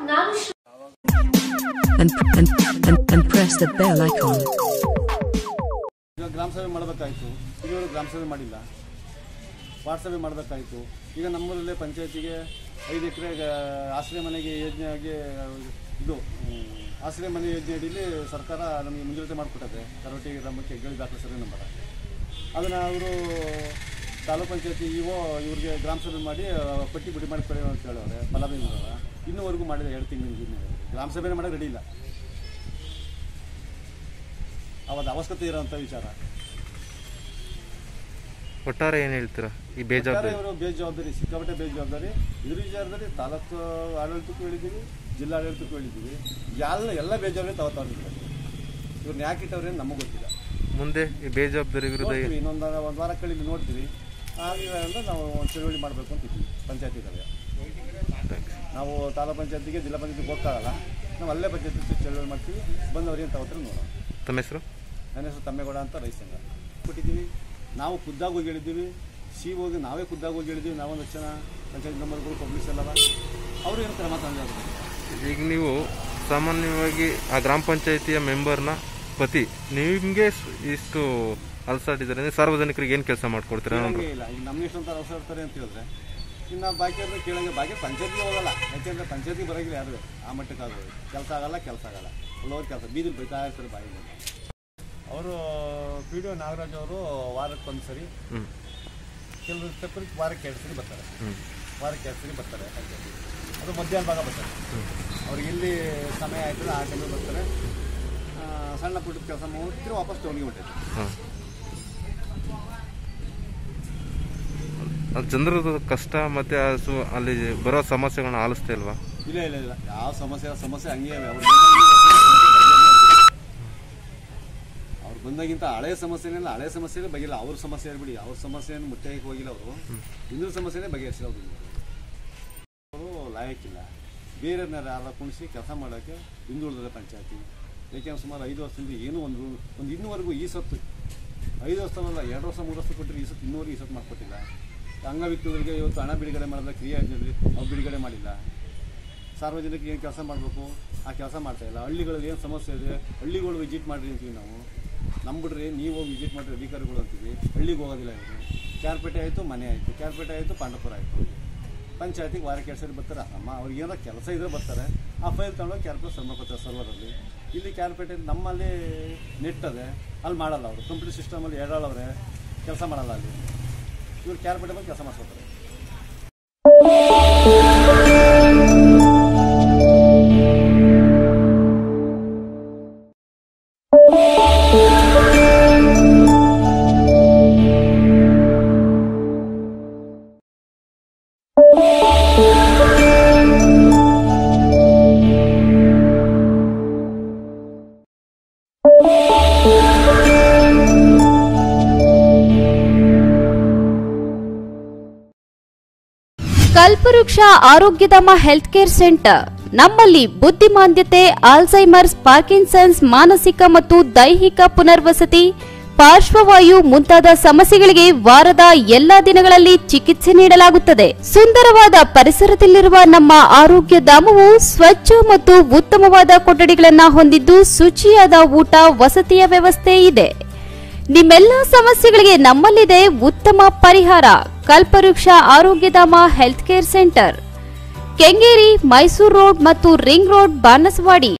ನಾನು and, and, and, and press the bell icon. ಈಗ ಗ್ರಾಮ ಸಭೆ ಮಾಡಬೇಕಾಯಿತು ಇದುವರೆಗೂ ಗ್ರಾಮ ಸಭೆ ಮಾಡಿಲ್ಲ ವಾರ್ಡ್ ಸಭೆ ಮಾಡಬೇಕಾಯಿತು ಈಗ ನಮ್ಮೂರಲ್ಲೇ ಪಂಚಾಯತಿಗೆ ಐದು ಎಕರೆ ಆಶ್ರಯ ಮನೆಗೆ ಯೋಜನೆಗೆ ಇದು ಹ್ಮ್, ಆಶ್ರಯ ಮನೆ ಯೋಜನೆ ಅಡಿಯಲ್ಲಿ ಸರ್ಕಾರ ನಮಗೆ ಮುಂಜೂಣತೆ ಮಾಡಿಕೊಟ್ಟದೆ ಕರೋಟಿ ಗ್ರಾಮಕ್ಕೆ ಹೆಗ್ಗಳಿ ದಾಖಲೆ ಸರಿ ನಂಬರ ಅದನ್ನು ಅವರು ತಾಲೂಕ್ ಪಂಚಾಯತಿ ಇಒ ಇವ್ರಿಗೆ ಗ್ರಾಮ ಸಭೆ ಮಾಡಿ ಆ, ಪಟ್ಟಿ ಬಿಡಿ ಮಾಡಿ ಕೊಡಿ ಅಂತ ಹೇಳವ್ರೆ ಫಲಾನುಭವಿಗಳ ಇನ್ನೂವರೆಗೂ ಮಾಡಿದ ಎರಡು ತಿಂಗಳಿಂದ ಗ್ರಾಮ ಸಭೆನೇ ಮಾಡೋಕೆ ರೆಡಿ ಇಲ್ಲ ಅವತ್ತು ಅವಶ್ಯಕತೆ ಇರೋಂಥ ವಿಚಾರ ಒಟ್ಟಾರೆ ಏನು ಹೇಳ್ತೀರಾ ಈ ಒಟ್ಟಾರೆ ಬೇಜವಾಬ್ದಾರಿ ಇವರು ಬೇಜವಾಬ್ದಾರಿ ಸಿಕ್ಕಾಪಟ್ಟೆ ಬೇಜವಾಬ್ದಾರಿ ಇದ್ರ ವಿಚಾರದಲ್ಲಿ ತಾಲೂಕು ಆಡಳಿತಕ್ಕೂ ಹೇಳಿದ್ದೀವಿ ಜಿಲ್ಲಾ ಆಡಳಿತಕ್ಕೂ ಹೇಳಿದ್ದೀವಿ ಎಲ್ಲ ಎಲ್ಲ ಬೇಜವಾಬ್ದಾರಿ ತಗೋತಾವ್ರೆ ಇವ್ರನ್ನ ಯಾಕೆ ಇಟ್ಟವ್ರೆ ನಮಗೆ ಗೊತ್ತಿಲ್ಲ ಮುಂದೆ ಈ ಬೇಜವಾಬ್ದಾರಿ ವಿರುದ್ಧ ನೋಡ್ತೀವಿ ಇನ್ನೊಂದು ಒಂದು ವಾರ ಕಳಿಲಿ ನೋಡ್ತೀವಿ ಆಗಿಲ್ಲ ಅಂದ್ರೆ ನಾವು ಒಂದು ಚಳುವಳಿ ಮಾಡಬೇಕು ಅಂತ ಇದ್ದೀವಿ ಪಂಚಾಯತಿಗಳಿಗೆ ನಾವು ತಾಲೂಕು ಪಂಚಾಯತಿಗೆ ಜಿಲ್ಲಾ ಪಂಚಾಯತಿಗೆ ಹೋಗ್ತಾಗಲ್ಲ ನಾವು ಅಲ್ಲೇ ಪಂಚಾಯತಿ ಚಳುವಳಿ ಮಾಡ್ತೀವಿ ಬಂದವ್ರು ಏನು ತಗೋತಾರೆ ನೋಡೋಣ ತಮ್ಮ ಹೆಸರು ನನ್ನ ಹೆಸರು ತಮ್ಮೇಗೌಡ ಅಂತ ರೈತ ಸಂಘ ಕೊಟ್ಟಿದ್ದೀವಿ ನಾವು ಖುದ್ದಾಗಿ ಹೋಗಿ ಹೇಳಿದ್ದೀವಿ ಸಿ ಹೋಗಿ ನಾವೇ ಖುದ್ದಾಗಿ ಹೋಗಿ ಹೇಳಿದ್ದೀವಿ ನಾವೊಂದು ಲಕ್ಷ ಜನ ಪಂಚಾಯತ್ ನಂಬರ್ಗಳು ಪಬ್ಲಿಷ್ ಅಲ್ಲವ ಅವರು ಏನು ಕ್ರಮ ತಂದಿದ್ದಾರೆ ಈಗ ನೀವು ಸಾಮಾನ್ಯವಾಗಿ ಆ ಗ್ರಾಮ ಪಂಚಾಯಿತಿಯ ಮೆಂಬರ್ನ ಪತಿ ನಿಮಗೆ ಇಷ್ಟು ಅಲ್ಸಾಟಿದ್ದಾರೆ ಅಂದ್ರೆ ಸಾರ್ವಜನಿಕರಿಗೆ ಏನು ಕೆಲಸ ಮಾಡ್ಕೊಡ್ತೀರಾ ಕೇಳಂಗೆ ಇಲ್ಲ ಈಗ ನಮ್ಗೆ ಎಷ್ಟೊಂದು ಅವಸರ ಇರ್ತಾರೆ ಅಂತ ಹೇಳಿದ್ರೆ ಇನ್ನು ಬಾಕಿ ಅವ್ರನ್ನ ಕೇಳಂಗೆ ಬಾಕಿ ಪಂಚಾಯತಿಗೆ ಹೋಗಲ್ಲ ಯಾಕೆಂದ್ರೆ ಪಂಚಾಯತಿಗೆ ಬರೋಗಿಲ್ಲ ಯಾರು ಆ ಮಟ್ಟಕ್ಕೆ ಆಗೋದು ಕೆಲಸ ಆಗಲ್ಲ ಕೆಲಸ ಆಗಲ್ಲ ಅಲ್ಲೋರ್ ಕೆಲಸ ಬೀದಿಲಿ ಬೈತಾ ಇರ್ತಾರೆ ಬಾಯಿಗೆ ಅವರು ಪಿ ಡಿ ಒ ನಾಗರಾಜ್ ಅವರು ವಾರಕ್ಕೆ ಒಂದು ಸರಿ ಹ್ಞೂ ಕೆಲವರು ತಪ್ಪರಿಗೆ ವಾರಕ್ಕೆ ಎರಡು ಸರಿ ಬರ್ತಾರೆ ಹ್ಞೂ ವಾರಕ್ಕೆ ಎರಡು ಸರಿ ಬರ್ತಾರೆ ಪಂಚಾಯತಿ ಅದು ಮಧ್ಯಾಹ್ನ ಭಾಗ ಬರ್ತಾರೆ ಅವ್ರಿಗೆ ಎಲ್ಲಿ ಸಮಯ ಆಯ್ತದೆ ಆ ಟೈಮಲ್ಲಿ ಬರ್ತಾರೆ ಆ, ಸಣ್ಣ ಪುಟ್ಟ ಕೆಲಸ ಮುಗಿದ್ರೆ ವಾಪಸ್ ಟೌನಿಗೆ ಹೊಂಟೈತೆ ಹಾಂ ಅದು ಜನರದ ಕಷ್ಟ ಮತ್ತೆ ಆ ಸು- ಅಲ್ಲಿ ಬರೋ ಸಮಸ್ಯೆಗಳನ್ನ ಆಲಿಸ್ತಾ ಇಲ್ವಾ ಇಲ್ಲ ಇಲ್ಲ ಇಲ್ಲ ಯಾವ ಸಮಸ್ಯೆ ಸಮಸ್ಯೆ ಹಂಗೆ ಇವೆ. ಅವ್ರು ಅವ್ರು ಬಂದಾಗಿಂತ ಹಳೆ ಸಮಸ್ಯೆನೆಲ್ಲ ಹಳೆ ಸಮಸ್ಯೆನೇ ಬಗೆಲ್ಲ ಅವ್ರ ಸಮಸ್ಯೆ ಬಿಡಿ ಅವ್ರ ಸಮಸ್ಯೆಯನ್ನು ಮುಟ್ಟಕ್ಕೆ ಹೋಗಿಲ್ಲ ಅವರು ಹಿಂದಿನ ಸಮಸ್ಯೆನೇ ಬಗೆಹರಿಸಿಲ್ಲ ಅವರು ಅವರು ಲಾಯಕ್ಕಿಲ್ಲ ಬೇರೆಯವ್ರನ್ನ ಯಾರ ಕುಣಿಸಿ ಕೆಲಸ ಮಾಡೋಕ್ಕೆ ಹಿಂದುಳಿದ ಪಂಚಾಯತಿ ಯಾಕೆಂದ್ರೆ ಸುಮಾರು ಐದು ವರ್ಷದಿಂದ ಏನೂ ಒಂದು ಒಂದು ಇನ್ನೂವರೆಗೂ ಈ ಸತ್ತು ಐದು ವರ್ಷನಲ್ಲ ಎರಡು ವರ್ಷ ಮೂರು ವರ್ಷ ಕೊಟ್ಟರೆ ಈ ಸತ್ತು ಇನ್ನೂವರೆಗೂ ಈ ಸತ್ತು ಮಾಡಿಕೊಟ್ಟಿಲ್ಲ ಅಂಗವಿಕಲರಿಗೆ ಇವತ್ತು ಹಣ ಬಿಡುಗಡೆ ಮಾಡಿದ್ರೆ ಕ್ರಿಯೆ ಯೋಜನೆಯಲ್ಲಿ ಅವ್ರು ಬಿಡುಗಡೆ ಮಾಡಿಲ್ಲ ಸಾರ್ವಜನಿಕರಿಗೆ ಏನು ಕೆಲಸ ಮಾಡಬೇಕು ಆ ಕೆಲಸ ಮಾಡ್ತಾ ಇಲ್ಲ ಹಳ್ಳಿಗಳಲ್ಲಿ ಏನು ಸಮಸ್ಯೆ ಇದೆ ಹಳ್ಳಿಗಳು ವಿಸಿಟ್ ಮಾಡಿರಿ ಅಂತೀವಿ ನಾವು ನಂಬಿಡ್ರಿ ನೀವು ಹೋಗಿ ವಿಸಿಟ್ ಮಾಡಿರಿ ಅಧಿಕಾರಿಗಳು ಅಂತೀವಿ ಹಳ್ಳಿಗೆ ಹೋಗೋದಿಲ್ಲ ಇವರು ಕ್ಯಾರ್ಪೇಟೆ ಆಯಿತು ಮನೆ ಆಯಿತು ಕ್ಯಾರ್ಪೇಟೆ ಆಯಿತು ಪಾಂಡಪುರ ಆಯಿತು ಪಂಚಾಯತಿಗೆ ವಾರಕ್ಕೆ ಎರಡು ಸರಿ ಬರ್ತಾರೆ ಅಮ್ಮ ಅವ್ರಿಗೆ ಏನೋ ಕೆಲಸ ಇದ್ರೆ ಬರ್ತಾರೆ ಆ ಫೈಲ್ ತಗೊಂಡೋಗಿ ಕ್ಯಾರ್ಪೇಟೆ ಸರ್ ಮಾಡ್ಕೊತಾರೆ ಸರ್ವರಲ್ಲಿ ಇಲ್ಲಿ ಕ್ಯಾರ್ಪೇಟೆ ನಮ್ಮಲ್ಲಿ ನೆಟ್ ಅದೆ ಅಲ್ಲಿ ಮಾಡಲ್ಲ ಅವರು ಕಂಪ್ಯೂಟರ್ ಸಿಸ್ಟಮಲ್ಲಿ ಎರಡಾಳವ್ರೆ ಕೆಲಸ ಮಾಡಲ್ಲ ಅಲ್ಲಿ ಇವ್ರು ಕ್ಯಾರ್ಪೇಟೆ ಬಂದು ಕೆಲಸ ಮಾಡಿಸ್ಕೊತಾರೆ ಕಲ್ಪವೃಕ್ಷ ಆರೋಗ್ಯಧಾಮ ಹೆಲ್ತ್ ಕೇರ್ ಸೆಂಟರ್ ನಮ್ಮಲ್ಲಿ ಬುದ್ಧಿಮಾಂದ್ಯತೆ ಆಲ್ಝೈಮರ್ಸ್ ಪಾರ್ಕಿನ್ಸನ್ಸ್ ಮಾನಸಿಕ ಮತ್ತು ದೈಹಿಕ ಪುನರ್ವಸತಿ ಪಾರ್ಶ್ವವಾಯು ಮುಂತಾದ ಸಮಸ್ಯೆಗಳಿಗೆ ವಾರದ ಎಲ್ಲಾ ದಿನಗಳಲ್ಲಿ ಚಿಕಿತ್ಸೆ ನೀಡಲಾಗುತ್ತದೆ ಸುಂದರವಾದ ಪರಿಸರದಲ್ಲಿರುವ ನಮ್ಮ ಆರೋಗ್ಯ ಧಾಮವು ಸ್ವಚ್ಛ ಮತ್ತು ಉತ್ತಮವಾದ ಕೊಠಡಿಗಳನ್ನ ಹೊಂದಿದ್ದು ಶುಚಿಯಾದ ಊಟ ವಸತಿಯ ವ್ಯವಸ್ಥೆ ಇದೆ ನಿಮ್ಮೆಲ್ಲ ಸಮಸ್ಯೆಗಳಿಗೆ ನಮ್ಮಲ್ಲಿದೆ ಉತ್ತಮ ಪರಿಹಾರ Kalpavriksha Arogyadhama health care centre Kengeri Mysuru road ಮತ್ತು ರಿಂಗ್ ರೋಡ್ ಬಾನಸವಾಡಿ